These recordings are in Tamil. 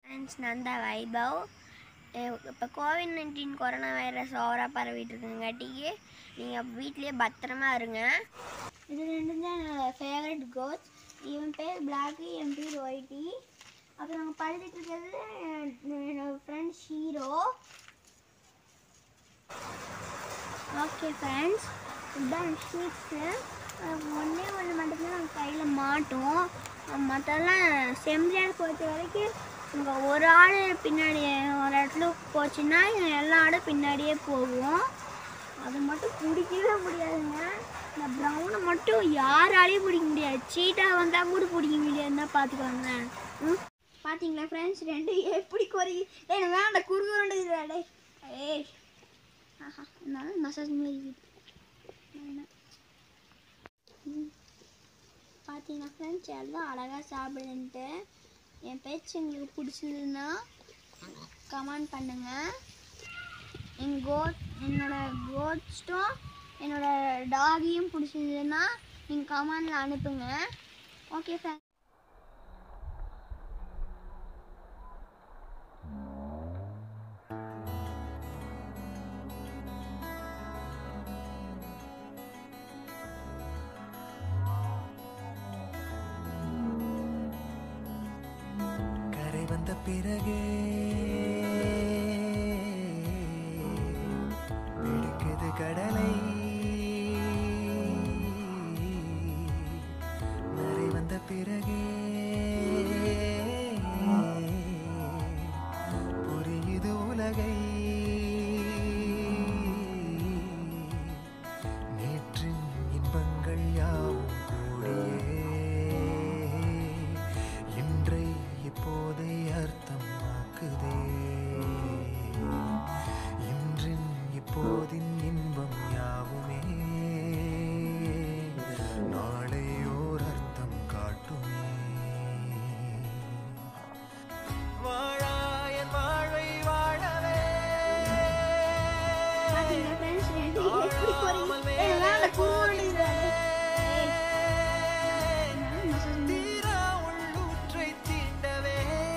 ஃப்ரெண்ட்ஸ் நான் தான் வைபவ் இப்போ கோவிட் நைன்டீன் கொரோனா வைரஸ் ஓவராக பரவிட்டு இருக்குங்காட்டிக்கு நீங்கள் வீட்லேயே பத்திரமா இருங்க இது ரெண்டு தான் என்னோட ஃபேவரட் கோட்ஸ் இவன் பேர் பிளாக்கு என் பேர் ஒயிட்டி அப்புறம் நாங்கள் பழுதுட்டு இருக்கிறது என்னோட ஃப்ரெண்ட் ஷீரோ ஓகே ஃப்ரெண்ட்ஸ் இதுதான் ஷீட்ஸு ஒன்றே ஒன்று மட்டும்தான் நாங்கள் கையில் மாட்டோம் மற்றெல்லாம் செம்பிளியார் பொறுத்த வரைக்கும் இங்கே ஒரு ஆடு பின்னாடி ஒரு இடத்துல போச்சுன்னா எல்லா ஆடும் பின்னாடியே போகும் அது மட்டும் பிடிக்கவே முடியாதுங்க இந்த ப்ரௌனை மட்டும் யாராலையும் பிடிக்க முடியாது சீட்டாக வந்தால் கூட பிடிக்க முடியாதுன்னா பார்த்துக்கோங்க ம் பார்த்தீங்களா ஃப்ரெண்ட்ஸ் ரெண்டு எப்படி குறையுது ஏய் நான் வேண்டாம் குறுக்கு வேண்டியது டேய் ஏய் ஆஹா இருந்தாலும் மசாஜ் மாதிரி இருக்குது. வேண்டாம். ம். பார்த்தீங்கன்னா ஃப்ரெண்ட்ஸ் எல்லாம் அழகாக சாப்பிடுன்ட்டு என் பேச்சு உங்களுக்கு பிடிச்சதுன்னா கமெண்ட் பண்ணுங்கள் என் கோட் என்னோட கோட்ஸ்டும் என்னோட டாகியும் பிடிச்சதுன்னா நீங்கள் கமெண்டில் அனுப்புங்க ஓகே ஃப்ரெண்ட்ஸ் கரை வந்த பிறகே வெடிக்குது கடலை நரை வந்த பிறகே புரியுது உலகை நேற்றின் இன்பங்கள் யாவும் கூடியே இன்றை இப்போதை அர்த்தமாக்குதே இன்றின் இப்போதின் இன்பம் யாவுமே நாளை ஓர் அர்த்தம் காட்டுமே வாழாயன் வாழ்வை வாழவே பார்த்தீங்களா ஃப்ரெண்ட்ஸ் ரெண்டு எப்படி குறையுது ஏய் வேண்டாம் குறுக்கு வேண்டியது மசாஜ் தீரா உள்ளூற்றை தீண்டவே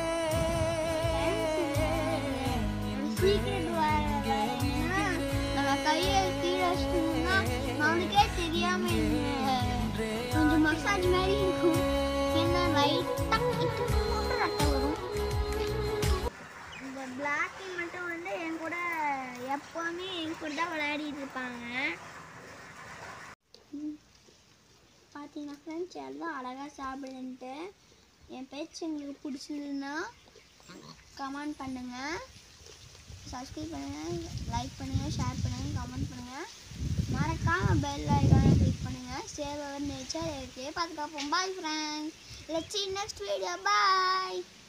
சீக்ரெட் நம்ம கையை கீழே வச்சுட்டோம்னா அவனுக்கே தெரியாம இந்த கொஞ்சம் மசாஜ் மாதிரி இருக்கும் என்ன லைட்டாக மட்டும் ரத்தம் வரும் இந்த பிளாக்கி மட்டும் வந்து என் கூட எப்போவுமே என் கூட தான் விளையாடிட்டு இருப்பாங்க பார்த்தீங்கன்னா ஃப்ரெண்ட்ஸ் எல்லாம் அழகாக சாப்பிடுன்ட்டு என் பேச்சு உங்களுக்கு பிடிச்சதுன்னா கமெண்ட் பண்ணுங்கள் சப்ஸ்கிரைப் பண்ணுங்கள் லைக் பண்ணுங்கள் ஷேர் பண்ணுங்கள் கமெண்ட் பண்ணுங்கள் மறக்காமல் பெல் ஐக்கானை கிளிக் பண்ணுங்கள் சேவ் அவர் நேச்சர் இருக்கே பார்த்துக்காப்போம் bye friends let's see next video bye